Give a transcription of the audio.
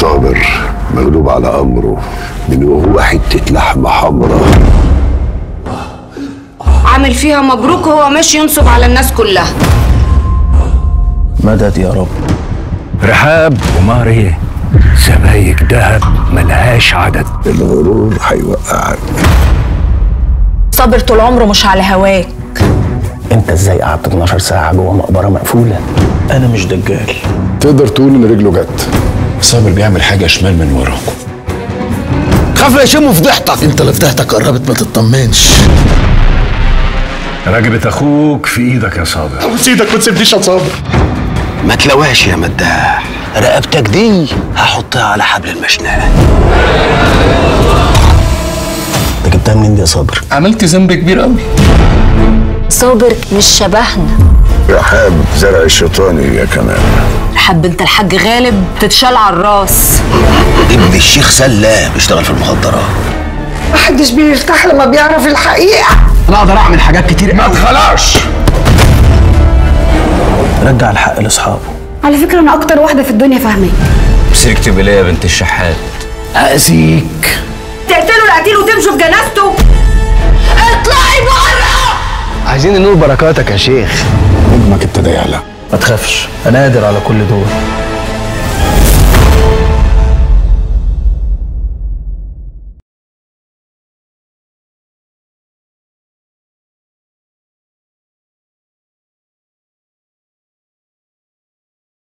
صابر مغلوب على امره من وهو حته لحمه حمراء عامل فيها مبروك وهو ماشي ينصب على الناس كلها مدد يا رب رحاب وماري سبايك دهب ملهاش عدد الغرور هيوقعك صابر طول عمره مش على هواك انت ازاي قعدت 12 ساعه جوه مقبره مقفوله انا مش دجال تقدر تقول ان رجله جت صابر بيعمل حاجه شمال من وراكم خاف لا يشموا فضيحتك انت اللي فضيحتك قربت ما تطمنش رقبة أخوك في إيدك يا صابر سيدك ما تسيبنيش يا صابر ما تلواش يا مداح رقبتك دي هحطها على حبل المشنقة انت جبتها منين دي يا صابر عملت ذنب كبير قوي صابر مش شبهنا رحاب زرع الشيطاني يا كمان حب انت الحاج غالب تتشال على الراس ابن الشيخ سلام بيشتغل في المخدرات محدش بيرتاح لما بيعرف الحقيقة انا اقدر اعمل حاجات كتير ما تخلاش رجع الحق لاصحابه على فكرة أنا أكتر واحدة في الدنيا فاهمة مسكت بليه يا بنت الشحات اذيك تقتلوا القتيل وتمشوا في جنازته اطلعي بره عايزين نور بركاتك يا شيخ نجمك ابتدى يعلى ما تخافش انا قادر على كل دول